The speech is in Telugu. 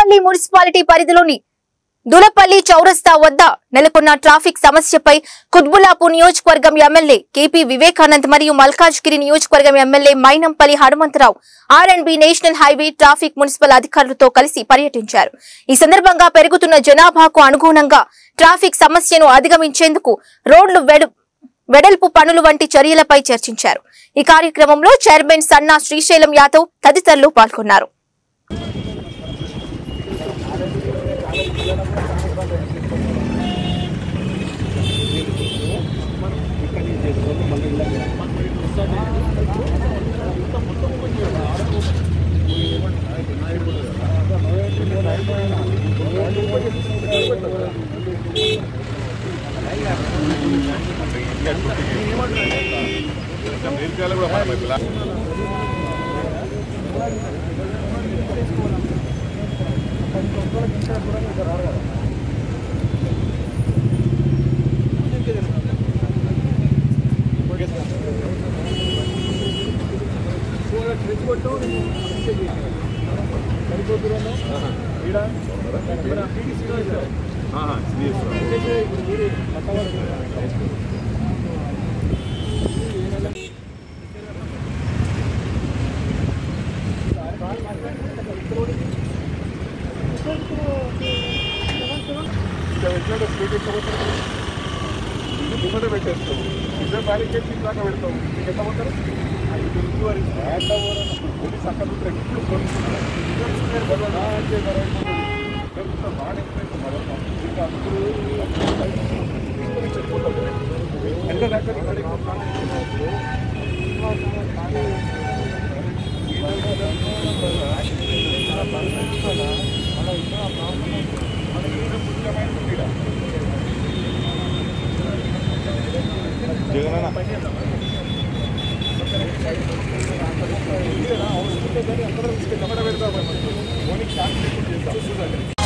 తెనాలి మున్సిపాలిటీ పరిధిలోని దులపల్లి చౌరస్తా వద్ద నెలకొన్న ట్రాఫిక్ సమస్యపై కుత్బులాపూర్ నియోజకవర్గం ఎమ్మెల్యే కేపీ వివేకానంద్ మరియు మల్కాజ్గిరి నియోజకవర్గం MLA Mynampally Hanumantharao R and B national highway traffic municipal అధికారులతో కలిసి పర్యటించారు ఈ సందర్భంగా పెరుగుతున్న జనాభాకు అనుగుణంగా ట్రాఫిక్ సమస్యను అధిగమించేందుకు రోడ్లు వెడు వెడల్పు పనులు వంటి చర్యలపై చర్చించారు ఈ కార్యక్రమంలో చైర్మన్ సన్నా శ్రీశైలం యాదవ్ తదితరులు పాల్గొన్నారు ముందర పెట్టేస్తాం ఇద్దరు బ్యారికేడ్ దాకా పెడతాం మీకు ఎంత పోతారు పోలీస్ అక్కడ ఉంటారు ఇప్పుడు పోలీసు ఎంత దగ్గర జగన్